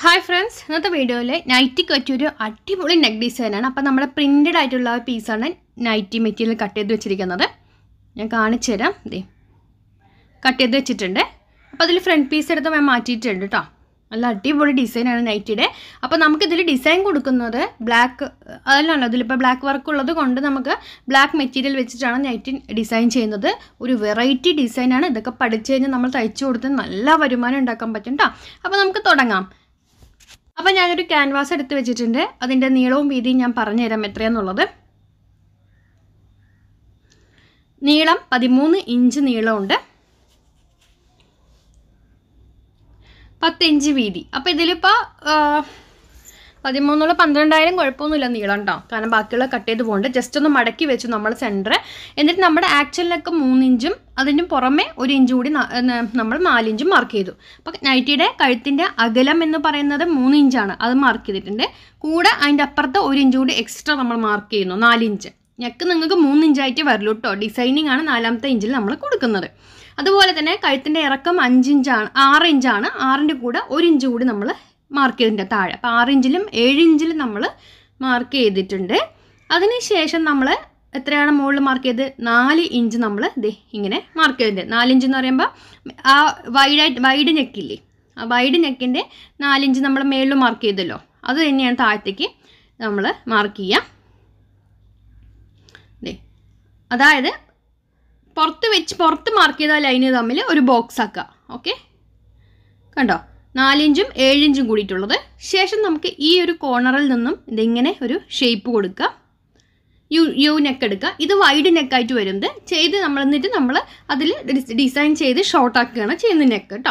Hi friends ഇന്നത്തെ വീഡിയോയിൽ നൈറ്റിക്ക് പറ്റിയൊരു അടിപൊളി നെക്ക് ഡിസൈനാണ് അപ്പോൾ നമ്മുടെ പ്രിൻറ്റഡ് ആയിട്ടുള്ള ആ പീസാണ് നൈറ്റി മെറ്റീരിയൽ കട്ട് ചെയ്ത് വെച്ചിരിക്കുന്നത് ഞാൻ കാണിച്ചു തരാം ദേ കട്ട് ചെയ്ത് വെച്ചിട്ടുണ്ട് അപ്പോൾ അതിൽ ഫ്രണ്ട് പീസ് എടുത്ത് ഞാൻ മാറ്റിയിട്ടുണ്ട് കേട്ടോ നല്ല അടിപൊളി ഡിസൈനാണ് നൈറ്റിയുടെ അപ്പോൾ നമുക്കിതിൽ ഡിസൈൻ കൊടുക്കുന്നത് ബ്ലാക്ക് അതിലാണല്ലോ ഇതിലിപ്പോൾ ബ്ലാക്ക് വർക്ക് ഉള്ളത് കൊണ്ട് നമുക്ക് ബ്ലാക്ക് മെറ്റീരിയൽ വെച്ചിട്ടാണ് നൈറ്റി ഡിസൈൻ ചെയ്യുന്നത് ഒരു വെറൈറ്റി ഡിസൈനാണ് ഇതൊക്കെ പഠിച്ചു കഴിഞ്ഞാൽ നമ്മൾ തയ്ച്ചു കൊടുത്ത് നല്ല വരുമാനം ഉണ്ടാക്കാൻ പറ്റും കേട്ടോ അപ്പോൾ നമുക്ക് തുടങ്ങാം അപ്പോൾ ഞാനൊരു ക്യാൻവാസ് എടുത്ത് വെച്ചിട്ടുണ്ട് അതിൻ്റെ നീളവും വീതിയും ഞാൻ പറഞ്ഞുതരാം എത്രയാണെന്നുള്ളത് നീളം പതിമൂന്ന് ഇഞ്ച് നീളമുണ്ട് പത്ത് ഇഞ്ച് വീതി അപ്പോൾ ഇതിലിപ്പോൾ പതിമൂന്നുള്ള പന്ത്രണ്ടായിരം കുഴപ്പമൊന്നുമില്ല നീളം കേട്ടോ കാരണം ബാക്കിയുള്ള കട്ട് ചെയ്ത് പോകുന്നുണ്ട് ജസ്റ്റ് ഒന്ന് മടക്കി വെച്ചു നമ്മൾ സെൻറ്റർ എന്നിട്ട് നമ്മുടെ ആക്ച്വലിനൊക്കെ മൂന്നിഞ്ചും അതിന് പുറമെ ഒരു ഇഞ്ച് കൂടി ന- ന- നമ്മൾ നാലിഞ്ചും മാർക്ക് ചെയ്തു അപ്പോൾ നൈറ്റിയുടെ കഴുത്തിൻ്റെ അകലം എന്ന് പറയുന്നത് മൂന്ന് ഇഞ്ചാണ് അത് മാർക്ക് ചെയ്തിട്ടുണ്ട് കൂടെ അതിൻ്റെ അപ്പുറത്ത് ഒരു ഇഞ്ച് കൂടി എക്സ്ട്രാ നമ്മൾ മാർക്ക് ചെയ്യുന്നു നാലിഞ്ച് നെക്ക് നിങ്ങൾക്ക് മൂന്ന് ഇഞ്ചായിട്ട് വരുള്ളൂ കേട്ടോ ഡിസൈനിങ് ആണ് നാലാമത്തെ ഇഞ്ചിൽ നമ്മൾ കൊടുക്കുന്നത് അതുപോലെ തന്നെ കഴുത്തിൻ്റെ ഇറക്കം അഞ്ചിഞ്ചാണ് ആറ് ഇഞ്ചാണ് ആറിൻ്റെ കൂടെ ഒരു ഇഞ്ച് കൂടി നമ്മൾ മാർക്ക് ചെയ്തിട്ടുണ്ട് താഴെ അപ്പോൾ ആറ് ഇഞ്ചിലും ഏഴ് ഇഞ്ചിലും നമ്മൾ മാർക്ക് ചെയ്തിട്ടുണ്ട് അതിനുശേഷം നമ്മൾ എത്രയാണ് മുകളിൽ മാർക്ക് ചെയ്ത് നാല് ഇഞ്ച് നമ്മൾ ദേ ഇങ്ങനെ മാർക്ക് ചെയ്തിട്ടുണ്ട് നാലിഞ്ച് എന്ന് പറയുമ്പോൾ ആ വൈഡായിട്ട് വൈഡ് നെക്കില്ലേ ആ വൈഡ് നെക്കിൻ്റെ നാലിഞ്ച് നമ്മൾ മേളിൽ മാർക്ക് ചെയ്തല്ലോ അത് തന്നെയാണ് താഴത്തേക്ക് നമ്മൾ മാർക്ക് ചെയ്യുക ദേ അതായത് പുറത്ത് വെച്ച് പുറത്ത് മാർക്ക് ചെയ്ത ലൈന് തമ്മിൽ ഒരു ബോക്സ് ആക്കുക ഓക്കെ കണ്ടോ നാലിഞ്ചും ഏഴിഞ്ചും കൂടിയിട്ടുള്ളത് ശേഷം നമുക്ക് ഈ ഒരു കോർണറിൽ നിന്നും ഇതിങ്ങനെ ഒരു ഷേപ്പ് കൊടുക്കുക യു യു നെക്ക് എടുക്കുക ഇത് വൈഡ് നെക്കായിട്ട് വരുന്നത് ചെയ്ത് നമ്മൾ എന്നിട്ട് നമ്മൾ അതിൽ ഡിസൈൻ ചെയ്ത് ഷോർട്ട് ആക്കുകയാണ് ചെയ്യുന്ന നെക്ക് കേട്ടോ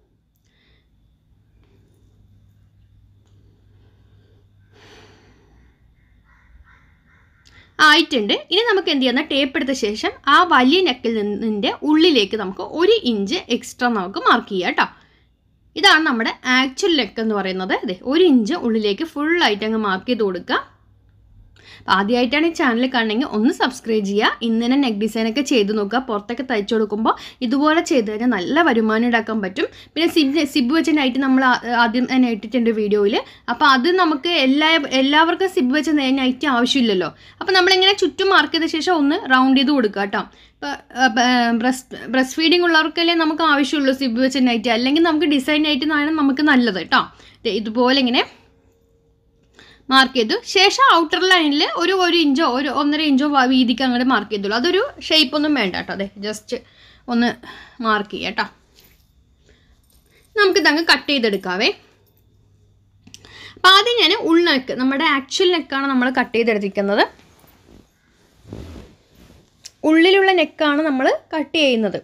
ആയിട്ടുണ്ട് ഇനി നമുക്ക് എന്ത് ചെയ്യുന്ന ടേപ്പ് എടുത്ത ശേഷം ആ വലിയ നെക്കിൽ നിന്നിൻ്റെ ഉള്ളിലേക്ക് നമുക്ക് ഒരു ഇഞ്ച് എക്സ്ട്രാ നമുക്ക് മാർക്ക് ചെയ്യാം കേട്ടോ ഇതാണ് നമ്മുടെ ആക്ച്വൽ നെക്ക് എന്ന് പറയുന്നത് അതെ ഒരു ഇഞ്ച് ഉള്ളിലേക്ക് ഫുള്ളായിട്ട് അങ്ങ് മാർക്ക് ചെയ്ത് കൊടുക്കുക അപ്പോൾ ആദ്യമായിട്ടാണ് ഈ ചാനൽ കാണണമെങ്കിൽ ഒന്ന് സബ്സ്ക്രൈബ് ചെയ്യുക ഇന്ന് തന്നെ നെക്ക് ഡിസൈനൊക്കെ ചെയ്ത് നോക്കുക പുറത്തൊക്കെ തയ്ച്ചു കൊടുക്കുമ്പോൾ ഇതുപോലെ ചെയ്ത് കഴിഞ്ഞാൽ നല്ല വരുമാനം ഉണ്ടാക്കാൻ പറ്റും പിന്നെ സിബ് സിബ് വെച്ച നൈറ്റ് നമ്മൾ ആ- ആദ്യം തന്നെ ഇട്ടിട്ടുണ്ട് വീഡിയോയിൽ അപ്പോൾ അത് നമുക്ക് എല്ലാ എല്ലാവർക്കും സിബ് വെച്ച നൈറ്റ് ആവശ്യമില്ലല്ലോ അപ്പോൾ നമ്മളിങ്ങനെ ചുറ്റും മാർക്ക് ചെയ്ത ശേഷം ഒന്ന് റൗണ്ട് ചെയ്ത് കൊടുക്കുക കേട്ടോ ഇപ്പോൾ ബ്രസ്റ്റ് ബ്രസ്റ്റ് ഫീഡിങ് ഉള്ളവർക്കല്ലേ നമുക്ക് ആവശ്യമുള്ളൂ സിബ് വെച്ച നൈറ്റ് അല്ലെങ്കിൽ നമുക്ക് ഡിസൈൻ നൈറ്റ് ആണ് നമുക്ക് നല്ലത് കേട്ടോ ദേ ഇതുപോലെ ഇങ്ങനെ മാർക്ക് ചെയ്തു ശേഷം ഔട്ടർ ലൈനിൽ ഒരു ഒരു ഇഞ്ചോ ഒരു ഒന്നര ഇഞ്ചോ വ- വീതിക്ക് അങ്ങോട്ട് മാർക്ക് ചെയ്തുള്ളൂ അതൊരു ഷേപ്പ് ഒന്നും വേണ്ട കേട്ടോ അതെ ജസ്റ്റ് ഒന്ന് മാർക്ക് ചെയ്യാം കേട്ടോ നമുക്കിതങ്ങ് കട്ട് ചെയ്തെടുക്കാവേ അപ്പം ആദ്യം ഞാൻ ഉൾനെക്ക് നമ്മുടെ ആക്ച്വൽ നെക്കാണ് നമ്മൾ കട്ട് ചെയ്തെടുത്തിരിക്കുന്നത് ഉള്ളിലുള്ള നെക്കാണ് നമ്മൾ കട്ട് ചെയ്യുന്നത്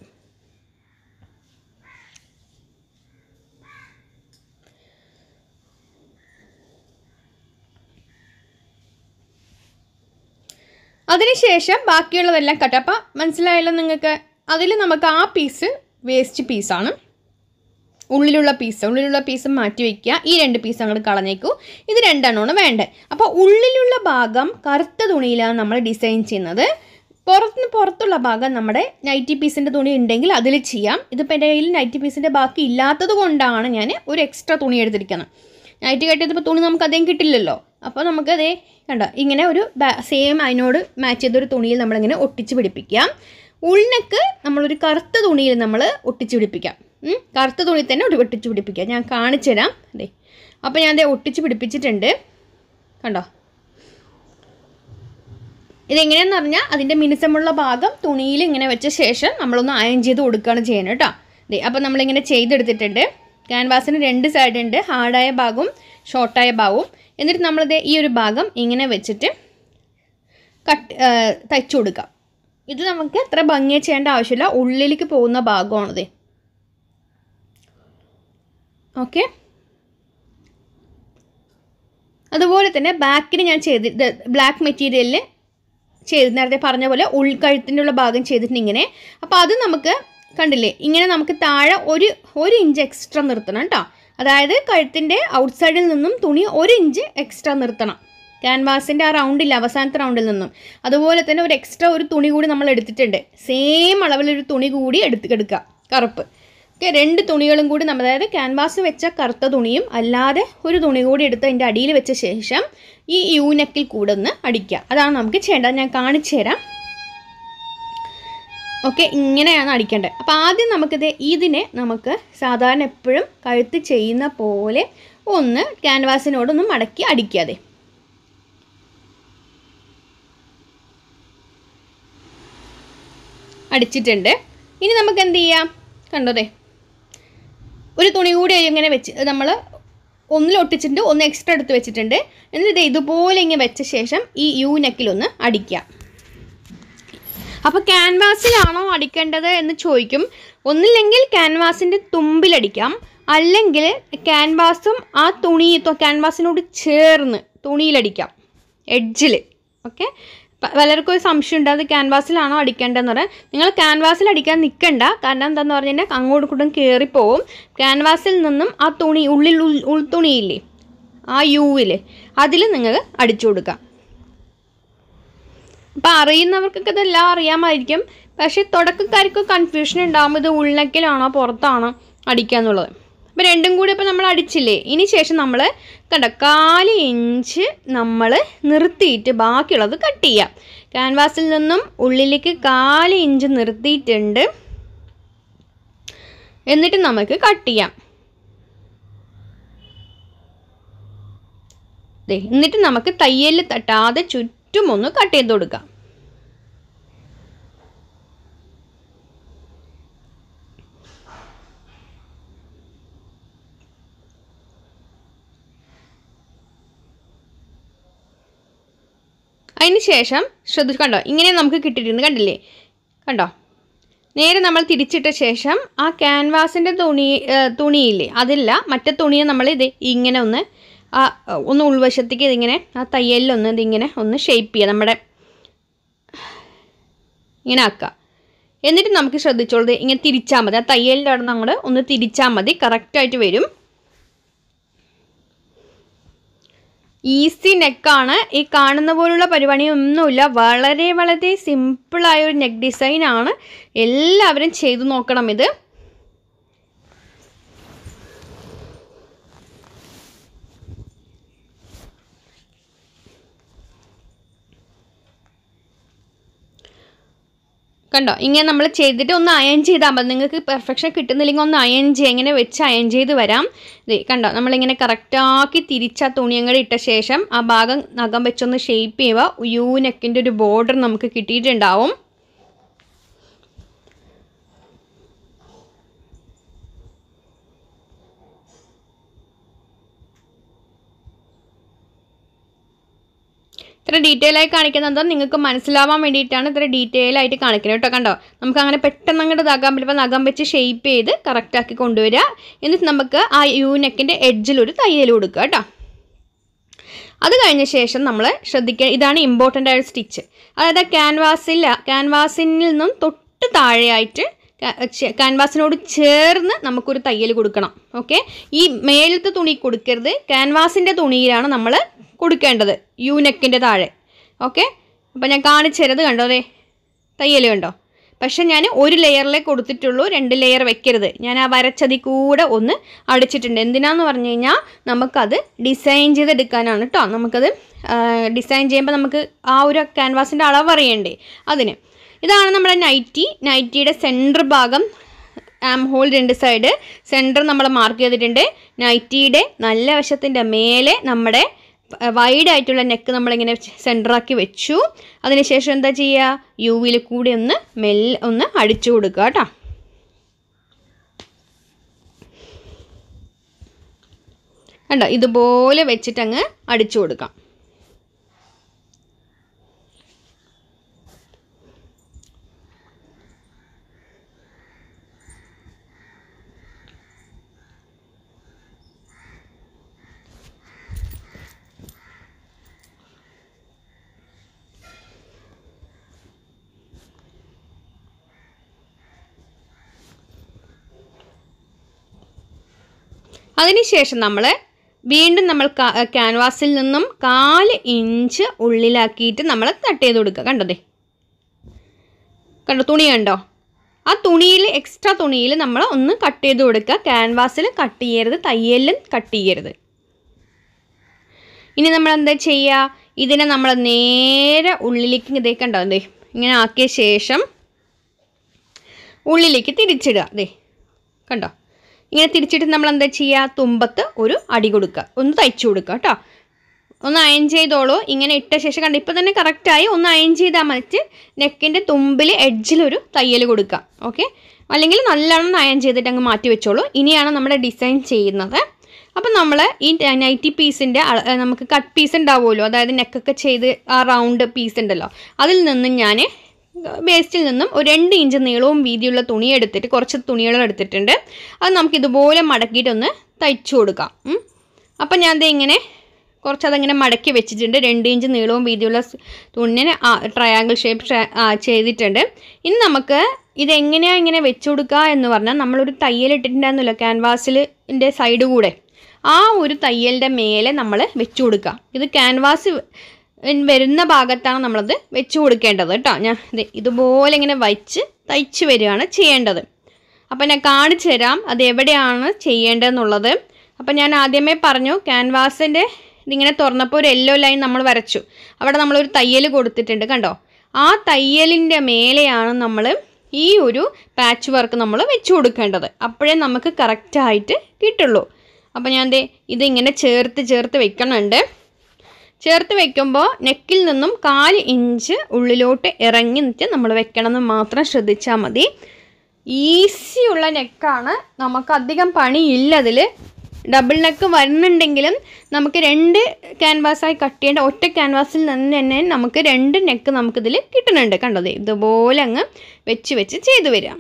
അതിനുശേഷം ബാക്കിയുള്ളതെല്ലാം കട്ട് അപ്പം മനസ്സിലായല്ലോ നിങ്ങൾക്ക് അതിൽ നമുക്ക് ആ പീസ് വേസ്റ്റ് പീസാണ് ഉള്ളിലുള്ള പീസ് ഉള്ളിലുള്ള പീസ് മാറ്റി വയ്ക്കുക ഈ രണ്ട് പീസ് അങ്ങോട്ട് കളഞ്ഞേക്കൂ ഇത് രണ്ടെണ്ണമാണ് വേണ്ടത് അപ്പോൾ ഉള്ളിലുള്ള ഭാഗം കറുത്ത തുണിയിലാണ് നമ്മൾ ഡിസൈൻ ചെയ്യുന്നത് പുറത്തുനിന്ന് പുറത്തുള്ള ഭാഗം നമ്മുടെ നൈറ്റി പീസിൻ്റെ തുണി ഉണ്ടെങ്കിൽ അതിൽ ചെയ്യാം ഇതിപ്പോൾ എൻ്റെ കയ്യിൽ നൈറ്റി പീസിൻ്റെ ബാക്കി ഇല്ലാത്തത് കൊണ്ടാണ് ഞാൻ ഒരു എക്സ്ട്രാ തുണി എടുത്തിരിക്കുന്നത് നൈറ്റ് കട്ട് ചെയ്തപ്പോൾ തുണി നമുക്ക് അധികം കിട്ടില്ലല്ലോ അപ്പോൾ നമുക്ക് അതേ കണ്ടോ ഇങ്ങനെ ഒരു സെയിം അതിനോട് മാച്ച് ചെയ്തൊരു തുണിയിൽ നമ്മളിങ്ങനെ ഒട്ടിച്ച് പിടിപ്പിക്കാം ഉൾനെക്ക് നമ്മളൊരു കറുത്ത തുണിയിൽ നമ്മൾ ഒട്ടിച്ച് പിടിപ്പിക്കാം ഉം, കറുത്ത തുണി തന്നെ ഒരു ഒട്ടിച്ച് പിടിപ്പിക്കാം ഞാൻ കാണിച്ചു തരാം അതെ അപ്പോൾ ഞാൻ അതേ ഒട്ടിച്ച് പിടിപ്പിച്ചിട്ടുണ്ട് കണ്ടോ ഇതെങ്ങനെയാണെന്ന് പറഞ്ഞാൽ അതിൻ്റെ മിനുസമുള്ള ഭാഗം തുണിയിൽ ഇങ്ങനെ വെച്ച ശേഷം നമ്മളൊന്ന് അയൺ ചെയ്ത് കൊടുക്കുകയാണ് ചെയ്യുന്നത് കേട്ടോ ദേ അപ്പോൾ നമ്മളിങ്ങനെ ചെയ്തെടുത്തിട്ടുണ്ട് ക്യാൻവാസിന് രണ്ട് സൈഡ് ഉണ്ട് ഹാർഡായ ഭാഗവും ഷോർട്ടായ ഭാഗവും എന്നിട്ട് നമ്മളിത് ഈ ഒരു ഭാഗം ഇങ്ങനെ വെച്ചിട്ട് കട്ട് തയ്ച്ചു കൊടുക്കാം ഇത് നമുക്ക് അത്ര ഭംഗിയായി ചെയ്യേണ്ട ആവശ്യമില്ല ഉള്ളിലേക്ക് പോകുന്ന ഭാഗമാണിത് ഓക്കെ അതുപോലെ തന്നെ ബാക്കിന് ഞാൻ ചെയ്ത് ബ്ലാക്ക് മെറ്റീരിയലിൽ ചെയ്ത് നേരത്തെ പറഞ്ഞ പോലെ ഉൾക്കഴുത്തിൻ്റെ ഉള്ള ഭാഗം ചെയ്തിട്ടുണ്ട് ഇങ്ങനെ അപ്പോൾ അത് നമുക്ക് കണ്ടില്ലേ ഇങ്ങനെ നമുക്ക് താഴെ ഒരു ഒരു ഇഞ്ച് എക്സ്ട്രാ നിർത്തണം കേട്ടോ അതായത് കഴുത്തിൻ്റെ ഔട്ട് സൈഡിൽ നിന്നും തുണി ഒരു ഇഞ്ച് എക്സ്ട്രാ നിർത്തണം ക്യാൻവാസിൻ്റെ ആ റൗണ്ടിൽ അവസാനത്തെ റൗണ്ടിൽ നിന്നും അതുപോലെ തന്നെ ഒരു എക്സ്ട്രാ ഒരു തുണി കൂടി നമ്മൾ എടുത്തിട്ടുണ്ട് സെയിം അളവിലൊരു തുണി കൂടി എടുത്ത് എടുക്കുക കറുപ്പ് ഓക്കെ രണ്ട് തുണികളും കൂടി നമ്മൾ അതായത് ക്യാൻവാസ് വെച്ച കറുത്ത തുണിയും അല്ലാതെ ഒരു തുണി കൂടി എടുത്ത് അതിൻ്റെ അടിയിൽ വെച്ച ശേഷം ഈ യൂനെക്കിൽ കൂടെ ഒന്ന് അടിക്കുക അതാണ് നമുക്ക് ചെയ്യേണ്ടത് ഞാൻ കാണിച്ചു തരാം ഓക്കെ ഇങ്ങനെയാണ് അടിക്കേണ്ടത് അപ്പോൾ ആദ്യം നമുക്കിത് ഇതിനെ നമുക്ക് സാധാരണ എപ്പോഴും കഴുത്ത് ചെയ്യുന്ന പോലെ ഒന്ന് ക്യാൻവാസിനോടൊന്ന് മടക്കി അടിക്കാതെ അടിച്ചിട്ടുണ്ട് ഇനി നമുക്ക് എന്ത് ചെയ്യാം കണ്ടോതെ ഒരു തുണി കൂടി ഇങ്ങനെ വെച്ച് നമ്മൾ ഒന്നിൽ ഒട്ടിച്ചിട്ടുണ്ട് ഒന്ന് എക്സ്ട്രാ എടുത്ത് വെച്ചിട്ടുണ്ട് എന്നിട്ട് ഇത് ഇതുപോലെ ഇങ്ങനെ വെച്ച ശേഷം ഈ യു നെക്കിലൊന്ന് അടിക്കുക അപ്പോൾ ക്യാൻവാസിലാണോ അടിക്കേണ്ടത് എന്ന് ചോദിക്കും ഒന്നില്ലെങ്കിൽ ക്യാൻവാസിൻ്റെ തുമ്പിലടിക്കാം അല്ലെങ്കിൽ ക്യാൻവാസും ആ തുണി ക്യാൻവാസിനോട് ചേർന്ന് തുണിയിലടിക്കാം എഡ്ജിൽ ഓക്കെ പലർക്കും ഒരു സംശയം ഉണ്ട് അത് ക്യാൻവാസിലാണോ അടിക്കേണ്ടതെന്ന് പറയാൻ നിങ്ങൾ ക്യാൻവാസിൽ അടിക്കാൻ നിൽക്കണ്ട കാരണം എന്താണെന്ന് പറഞ്ഞു കഴിഞ്ഞാൽ അങ്ങോട്ടും ഇങ്ങോട്ടും കയറിപ്പോവും ക്യാൻവാസിൽ നിന്നും ആ തുണി ഉള്ളിൽ ഉൾ ഉൾത്തുണിയില്ലേ ആ യൂവിൽ അതിൽ നിങ്ങൾ അടിച്ചു കൊടുക്കാം അപ്പം അറിയുന്നവർക്കൊക്കെ ഇതെല്ലാം അറിയാമായിരിക്കും പക്ഷേ തുടക്കക്കാർക്ക് കൺഫ്യൂഷൻ ഉണ്ടാകുമ്പോൾ ഇത് ഉള്ളക്കിലാണോ പുറത്താണോ അടിക്കുക എന്നുള്ളത് അപ്പോൾ രണ്ടും കൂടി ഇപ്പോൾ നമ്മൾ അടിച്ചില്ലേ ഇനി ശേഷം നമ്മൾ കണ്ട കാല് ഇഞ്ച് നമ്മൾ നിർത്തിയിട്ട് ബാക്കിയുള്ളത് കട്ട് ചെയ്യാം ക്യാൻവാസിൽ നിന്നും ഉള്ളിലേക്ക് കാല് ഇഞ്ച് നിർത്തിയിട്ടുണ്ട് എന്നിട്ട് നമുക്ക് കട്ട് ചെയ്യാം ദേ എന്നിട്ട് നമുക്ക് തയ്യലിൽ തട്ടാതെ ചുറ്റും ഒന്ന് കട്ട് ചെയ്ത് കൊടുക്കാം അതിന് ശേഷം ശ്രദ്ധിച്ച് കണ്ടോ ഇങ്ങനെ നമുക്ക് കിട്ടിയിട്ടുണ്ട് കണ്ടില്ലേ കണ്ടോ നേരെ നമ്മൾ തിരിച്ചിട്ട ശേഷം ആ ക്യാൻവാസിൻ്റെ തുണി ഏ, തുണിയില്ലേ അതില്ല മറ്റേ തുണിയെ നമ്മൾ ഇത് ഇങ്ങനെ ഒന്ന് ആ ഒന്ന് ഉൾവശത്തേക്ക് ഇതിങ്ങനെ ആ തയ്യലിലൊന്ന് ഇതിങ്ങനെ ഒന്ന് ഷേപ്പ് ചെയ്യുക നമ്മുടെ ഇങ്ങനെ ആക്കുക എന്നിട്ട് നമുക്ക് ശ്രദ്ധിച്ചോളൂ ഇങ്ങനെ തിരിച്ചാൽ മതി ആ തയ്യലിൻ്റെ അവിടെ നമ്മൾ ഒന്ന് തിരിച്ചാൽ മതി കറക്റ്റായിട്ട് വരും ഈസി നെക്കാണ് ഈ കാണുന്ന പോലുള്ള പരിപാടിയൊന്നുമില്ല വളരെ വളരെ സിമ്പിളായ ഒരു നെക്ക് ഡിസൈൻ ആണ് എല്ലാവരും ചെയ്തു നോക്കണം ഇത് കണ്ടോ ഇങ്ങനെ നമ്മൾ ചെയ്തിട്ട് ഒന്ന് അയൺ ചെയ്താൽ മതി നിങ്ങൾക്ക് പെർഫെക്ഷൻ കിട്ടുന്നില്ലെങ്കിൽ ഒന്ന് അയൺ ചെയ്യുക ഇങ്ങനെ വെച്ച് അയൺ ചെയ്ത് വരാം ദേ കണ്ടോ നമ്മളിങ്ങനെ കറക്റ്റാക്കി തിരിച്ച തുണിയങ്ങടെ ഇട്ട ശേഷം ആ ഭാഗം നഖം വെച്ചൊന്ന് ഷേപ്പ് ചെയ്യുക യു നെക്കിൻ്റെ ഒരു ബോർഡർ നമുക്ക് കിട്ടിയിട്ടുണ്ടാവും ഇത്ര ഡീറ്റെയിൽ ആയി കാണിക്കുന്നത് നിങ്ങൾക്ക് മനസ്സിലാവാൻ വേണ്ടിയിട്ടാണ് ഇത്ര ഡീറ്റെയിൽ ആയിട്ട് കാണിക്കുന്നത് കേട്ടോ കണ്ടോ നമുക്ക് അങ്ങനെ പെട്ടെന്ന് അങ്ങോട്ട് നഖം പറ്റുമ്പോൾ നഖം വെച്ച് ഷേപ്പ് ചെയ്ത് കറക്റ്റ് ആക്കി കൊണ്ടുവരിക എന്നിട്ട് നമുക്ക് ആ യു നെക്കിൻ്റെ എഡ്ജിൽ ഒരു തയ്യൽ കൊടുക്കുക കേട്ടോ അത് കഴിഞ്ഞ ശേഷം നമ്മൾ ശ്രദ്ധിക്കുക ഇതാണ് ഇമ്പോർട്ടൻ്റ് ആയ സ്റ്റിച്ച് അതായത് ക്യാൻവാസിൽ ക്യാൻവാസിൽ നിന്നും തൊട്ട് താഴെയായിട്ട് ക്യാൻവാസിനോട് ചേർന്ന് നമുക്കൊരു തയ്യൽ കൊടുക്കണം ഓക്കെ ഈ മേലത്തെ തുണി കൊടുക്കരുത് ക്യാൻവാസിൻ്റെ തുണിയിലാണ് നമ്മൾ കൊടുക്കേണ്ടത് യൂനെക്കിൻ്റെ താഴെ ഓക്കെ അപ്പോൾ ഞാൻ കാണിച്ചു തരത് കണ്ടോ അതെ തയ്യൽ കണ്ടോ പക്ഷെ ഞാൻ ഒരു ലെയറിലേ കൊടുത്തിട്ടുള്ളൂ രണ്ട് ലെയർ വെക്കരുത് ഞാൻ ആ വരച്ചതി കൂടെ ഒന്ന് അടിച്ചിട്ടുണ്ട് എന്തിനാന്ന് പറഞ്ഞു കഴിഞ്ഞാൽ നമുക്കത് ഡിസൈൻ ചെയ്തെടുക്കാനാണ് കേട്ടോ നമുക്കത് ഡിസൈൻ ചെയ്യുമ്പോൾ നമുക്ക് ആ ഒരു ക്യാൻവാസിൻ്റെ അളവ് അറിയണ്ടേ അതിന് ഇതാണ് നമ്മുടെ നൈറ്റി നൈറ്റിയുടെ സെൻറ്റർ ഭാഗം ആം ഹോൾ രണ്ട് സൈഡ് സെൻറ്റർ നമ്മൾ മാർക്ക് ചെയ്തിട്ടുണ്ട് നൈറ്റിയുടെ നല്ല വശത്തിൻ്റെ മേലെ നമ്മുടെ വൈഡ് ആയിട്ടുള്ള നെക്ക് നമ്മളിങ്ങനെ സെൻറ്ററാക്കി വെച്ചു അതിനുശേഷം എന്താ ചെയ്യുക യു വിയിൽ കൂടി ഒന്ന് മെല്ലെ ഒന്ന് അടിച്ചു കൊടുക്കുക കേട്ടോ കണ്ടോ ഇതുപോലെ വെച്ചിട്ടങ്ങ് അടിച്ചു കൊടുക്കാം അതിനുശേഷം നമ്മൾ വീണ്ടും നമ്മൾ ക്യാൻവാസിൽ നിന്നും കാല് ഇഞ്ച് ഉള്ളിലാക്കിയിട്ട് നമ്മൾ കട്ട് ചെയ്ത് കൊടുക്കുക കണ്ടതേ കണ്ടോ തുണി കണ്ടോ ആ തുണിയിൽ എക്സ്ട്രാ തുണിയിൽ നമ്മൾ ഒന്ന് കട്ട് ചെയ്ത് കൊടുക്കുക ക്യാൻവാസിൽ കട്ട് ചെയ്യരുത് തയ്യലിലും കട്ട് ചെയ്യരുത് ഇനി നമ്മൾ എന്താ ചെയ്യുക ഇതിനെ നമ്മൾ നേരെ ഉള്ളിലേക്ക് ഇതേ കണ്ടോ ദേ ഇങ്ങനെ ആക്കിയ ശേഷം ഉള്ളിലേക്ക് തിരിച്ചിടുക ദേ കണ്ടോ ഇങ്ങനെ തിരിച്ചിട്ട് നമ്മൾ എന്താ ചെയ്യുക തുമ്പത്ത് ഒരു അടി കൊടുക്കുക ഒന്ന് തയ്ച്ചു കൊടുക്കുക കേട്ടോ ഒന്ന് അയൺ ചെയ്തോളൂ ഇങ്ങനെ ഇട്ട ശേഷം കണ്ട ഇപ്പം തന്നെ കറക്റ്റായി ഒന്ന് അയൺ ചെയ്താൽ മതി നെക്കിൻ്റെ തുമ്പിൽ എഡ്ജിലൊരു തയ്യൽ കൊടുക്കുക ഓക്കെ അല്ലെങ്കിൽ നല്ലോണം അയൺ ചെയ്തിട്ട് അങ്ങ് മാറ്റി വെച്ചോളൂ ഇനിയാണ് നമ്മുടെ ഡിസൈൻ ചെയ്യുന്നത് അപ്പം നമ്മൾ ഈ നൈറ്റി പീസിൻ്റെ നമുക്ക് കട്ട് പീസ് ഉണ്ടാവുമല്ലോ അതായത് നെക്കൊക്കെ ചെയ്ത് ആ റൗണ്ട് പീസ് ഉണ്ടല്ലോ അതിൽ നിന്നും ഞാൻ വേസ്റ്റിൽ നിന്നും ഒരു രണ്ട് ഇഞ്ച് നീളവും വീതിയുള്ള തുണി എടുത്തിട്ട് കുറച്ച് തുണികൾ എടുത്തിട്ടുണ്ട് അത് നമുക്ക് ഇതുപോലെ മടക്കിയിട്ടൊന്ന് തയ്ച്ചു കൊടുക്കാം ഉം. അപ്പം ഞാൻ ദേ ഇങ്ങനെ കുറച്ച് അതങ്ങനെ മടക്കി വെച്ചിട്ടുണ്ട് രണ്ട് ഇഞ്ച് നീളവും വീതിയുള്ള സ് തുണിനെ ട്രയാങ്കിൾ ഷേപ്പ് ചെയ്തിട്ടുണ്ട് ഇനി നമുക്ക് ഇതെങ്ങനെയാണ് ഇങ്ങനെ വെച്ച് കൊടുക്കുക എന്ന് പറഞ്ഞാൽ നമ്മളൊരു തയ്യൽ ഇട്ടിട്ടുണ്ടായിരുന്നല്ലോ ക്യാൻവാസിലിൻ്റെ സൈഡ് കൂടെ ആ ഒരു തയ്യലിൻ്റെ മേലെ നമ്മൾ വെച്ച് കൊടുക്കുക ഇത് ക്യാൻവാസ് വരുന്ന ഭാഗത്താണ് നമ്മളത് വെച്ച് കൊടുക്കേണ്ടത് കേട്ടോ ഞാൻ ദേ ഇതുപോലെ ഇങ്ങനെ വച്ച് തയ്ച്ച് വരികയാണ് ചെയ്യേണ്ടത് അപ്പം ഞാൻ കാണിച്ചു തരാം അത് എവിടെയാണ് ചെയ്യേണ്ടതെന്നുള്ളത് അപ്പം ഞാൻ ആദ്യമേ പറഞ്ഞു ക്യാൻവാസിൻ്റെ ഇതിങ്ങനെ തുറന്നപ്പോൾ ഒരു യെല്ലോ ലൈൻ നമ്മൾ വരച്ചു അവിടെ നമ്മളൊരു തയ്യൽ കൊടുത്തിട്ടുണ്ട് കണ്ടോ ആ തയ്യലിൻ്റെ മേലെയാണ് നമ്മൾ ഈ ഒരു പാച്ച് വർക്ക് നമ്മൾ വെച്ച് കൊടുക്കേണ്ടത് അപ്പോഴേ നമുക്ക് കറക്റ്റായിട്ട് കിട്ടുള്ളൂ അപ്പോൾ ഞാൻ ദേ ഇതിങ്ങനെ ചേർത്ത് ചേർത്ത് വെക്കണുണ്ട് ചേർത്ത് വെക്കുമ്പോൾ നെക്കിൽ നിന്നും കാല് ഇഞ്ച് ഉള്ളിലോട്ട് ഇറങ്ങി നിന്നിട്ട് നമ്മൾ വെക്കണമെന്ന് മാത്രം ശ്രദ്ധിച്ചാൽ മതി ഈസിയുള്ള നെക്കാണ് നമുക്ക് അധികം പണിയില്ല അതിൽ ഡബിൾ നെക്ക് വരുന്നുണ്ടെങ്കിലും നമുക്ക് രണ്ട് ക്യാൻവാസായി കട്ട് ചെയ്യേണ്ട ഒറ്റ ക്യാൻവാസിൽ നിന്ന് തന്നെ നമുക്ക് രണ്ട് നെക്ക് നമുക്കിതിൽ കിട്ടുന്നുണ്ട് കണ്ടത് ഇതുപോലെ അങ്ങ് വെച്ച് വെച്ച് ചെയ്തു വരിക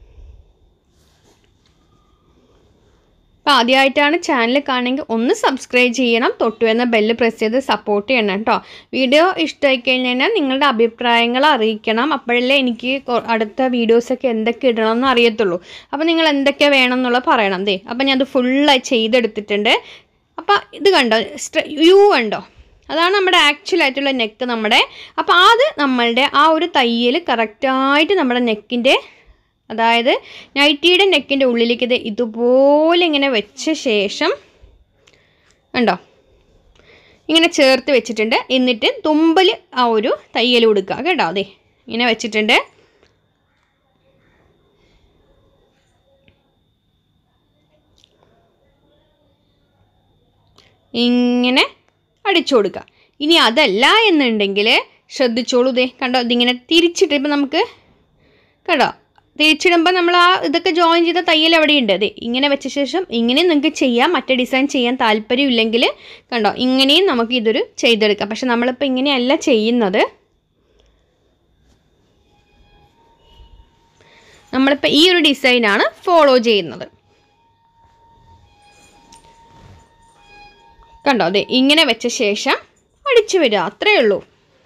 അപ്പോൾ ആദ്യമായിട്ടാണ് ചാനൽ കാണുമെങ്കിൽ ഒന്ന് സബ്സ്ക്രൈബ് ചെയ്യണം തൊട്ടു എന്ന ബെല്ല് പ്രസ് ചെയ്ത് സപ്പോർട്ട് ചെയ്യണം കേട്ടോ വീഡിയോ ഇഷ്ടമായി കഴിഞ്ഞാൽ നിങ്ങളുടെ അഭിപ്രായങ്ങൾ അറിയിക്കണം അപ്പോഴല്ലേ എനിക്ക് കൊ- അടുത്ത വീഡിയോസൊക്കെ എന്തൊക്കെ ഇടണം എന്ന് അറിയത്തുള്ളൂ അപ്പോൾ നിങ്ങൾ എന്തൊക്കെ വേണം എന്നുള്ളത് പറയണം ദേ അപ്പോൾ ഞാൻ അത് ഫുള്ളായി ചെയ്തെടുത്തിട്ടുണ്ട് അപ്പോൾ ഇത് കണ്ടോ സ്ട്ര യു കണ്ടോ അതാണ് നമ്മുടെ ആക്ച്വൽ ആയിട്ടുള്ള നെക്ക് നമ്മുടെ അപ്പോൾ അത് നമ്മളുടെ ആ ഒരു തയ്യൽ കറക്റ്റായിട്ട് നമ്മുടെ നെക്കിൻ്റെ അതായത് നൈറ്റിയുടെ നെക്കിൻ്റെ ഉള്ളിലേക്ക് ഇത് ഇതുപോലെ ഇങ്ങനെ വെച്ച ശേഷം കണ്ടോ ഇങ്ങനെ ചേർത്ത് വെച്ചിട്ടുണ്ട് എന്നിട്ട് തുമ്പൽ ആ ഒരു തയ്യൽ കൊടുക്കുക കേട്ടോ അതെ ഇങ്ങനെ വെച്ചിട്ടുണ്ട് ഇങ്ങനെ അടിച്ചു കൊടുക്കുക ഇനി അതല്ല എന്നുണ്ടെങ്കിൽ ശ്രദ്ധിച്ചോളൂ ദേ കണ്ടോ ഇതിങ്ങനെ തിരിച്ചിട്ട് ഇപ്പം നമുക്ക് കേട്ടോ തിരിച്ചിടുമ്പോൾ നമ്മൾ ആ ഇതൊക്കെ ജോയിൻ ചെയ്ത തയ്യൽ എവിടെയുണ്ട് അതെ ഇങ്ങനെ വെച്ച ശേഷം ഇങ്ങനെയും നിങ്ങൾക്ക് ചെയ്യാം മറ്റേ ഡിസൈൻ ചെയ്യാൻ താല്പര്യമില്ലെങ്കിൽ കണ്ടോ ഇങ്ങനെയും നമുക്ക് ഇതൊരു ചെയ്തെടുക്കാം പക്ഷെ നമ്മളിപ്പോൾ ഇങ്ങനെയല്ല ചെയ്യുന്നത് നമ്മളിപ്പോൾ ഈ ഒരു ഡിസൈനാണ് ഫോളോ ചെയ്യുന്നത് കണ്ടോ അതെ ഇങ്ങനെ വെച്ച ശേഷം അടിച്ചു വരിക അത്രയേ ഉള്ളൂ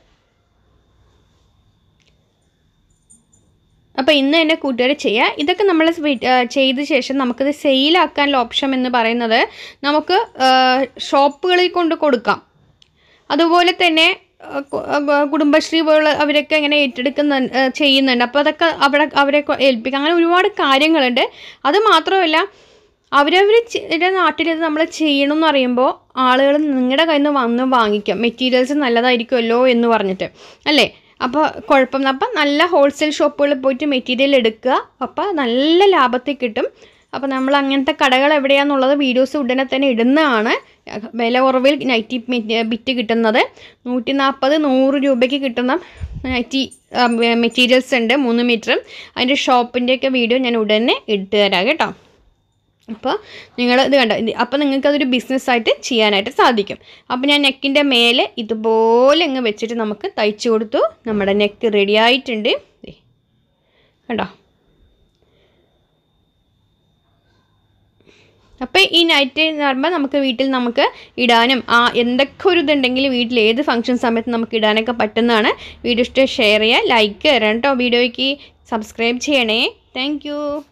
അപ്പോൾ ഇന്ന് തന്നെ കൂട്ടുകാർ ചെയ്യുക ഇതൊക്കെ നമ്മൾ ചെയ്ത ശേഷം നമുക്കിത് സെയിലാക്കാനുള്ള ഓപ്ഷൻ എന്ന് പറയുന്നത് നമുക്ക് ഷോപ്പുകളിൽ കൊണ്ട് കൊടുക്കാം അതുപോലെ തന്നെ ആ, കു- ആ, ബ- കുടുംബശ്രീ പോലുള്ള അവരൊക്കെ ഇങ്ങനെ ഏറ്റെടുക്കുന്ന ആ, ചെയ്യുന്നുണ്ട് അപ്പോൾ അതൊക്കെ അവിടെ അവരെ കൊ- ഏൽപ്പിക്കാം അങ്ങനെ ഒരുപാട് കാര്യങ്ങളുണ്ട് അത് മാത്രമല്ല അവരവർ നാട്ടിൽ ഇത് നമ്മൾ ചെയ്യണം എന്ന് പറയുമ്പോൾ ആളുകൾ നിങ്ങളുടെ കയ്യിൽ നിന്ന് വന്ന് വാങ്ങിക്കും മെറ്റീരിയൽസ് നല്ലതായിരിക്കുമല്ലോ എന്ന് പറഞ്ഞിട്ട് അല്ലേ അപ്പോൾ കുഴപ്പം അപ്പം നല്ല ഹോൾസെയിൽ ഷോപ്പുകളിൽ പോയിട്ട് മെറ്റീരിയൽ എടുക്കുക അപ്പോൾ നല്ല ലാഭത്തിൽ കിട്ടും അപ്പോൾ നമ്മൾ അങ്ങനത്തെ കടകൾ എവിടെയാണെന്നുള്ളത് വീഡിയോസ് ഉടനെ തന്നെ ഇടുന്നതാണ് വില കുറവിൽ നൈറ്റി ബിറ്റ് കിട്ടുന്നത് നൂറ്റി നാൽപ്പത് നൂറ് രൂപയ്ക്ക് കിട്ടുന്ന നൈറ്റി മെറ്റീരിയൽസ് ഉണ്ട് മൂന്ന് മീറ്ററും അതിൻ്റെ ഷോപ്പിൻ്റെയൊക്കെ വീഡിയോ ഞാൻ ഉടനെ ഇട്ട് തരാം കേട്ടോ അപ്പോൾ നിങ്ങൾ ഇത് കണ്ടോ ഇത് അപ്പോൾ നിങ്ങൾക്ക് അതൊരു ബിസിനസ്സായിട്ട് ചെയ്യാനായിട്ട് സാധിക്കും അപ്പോൾ ഞാൻ നെക്കിൻ്റെ മേലെ ഇതുപോലെ അങ്ങ് വെച്ചിട്ട് നമുക്ക് തയ്ച്ചു കൊടുത്തു നമ്മുടെ നെക്ക് റെഡി ആയിട്ടുണ്ട് ദേ. കണ്ടോ അപ്പോൾ ഈ നൈറ്റ് എന്ന് പറയുമ്പോൾ നമുക്ക് വീട്ടിൽ നമുക്ക് ഇടാനും ആ എന്തൊക്കെ ഒരു ഇതുണ്ടെങ്കിൽ വീട്ടിൽ ഏത് ഫംഗ്ഷൻ സമയത്ത് നമുക്ക് ഇടാനൊക്കെ പറ്റുന്നതാണ് വീഡിയോ ഇഷ്ടം ഷെയർ ചെയ്യുക ലൈക്ക് തരാം കേട്ടോ വീഡിയോയ്ക്ക് സബ്സ്ക്രൈബ് ചെയ്യണേ താങ്ക്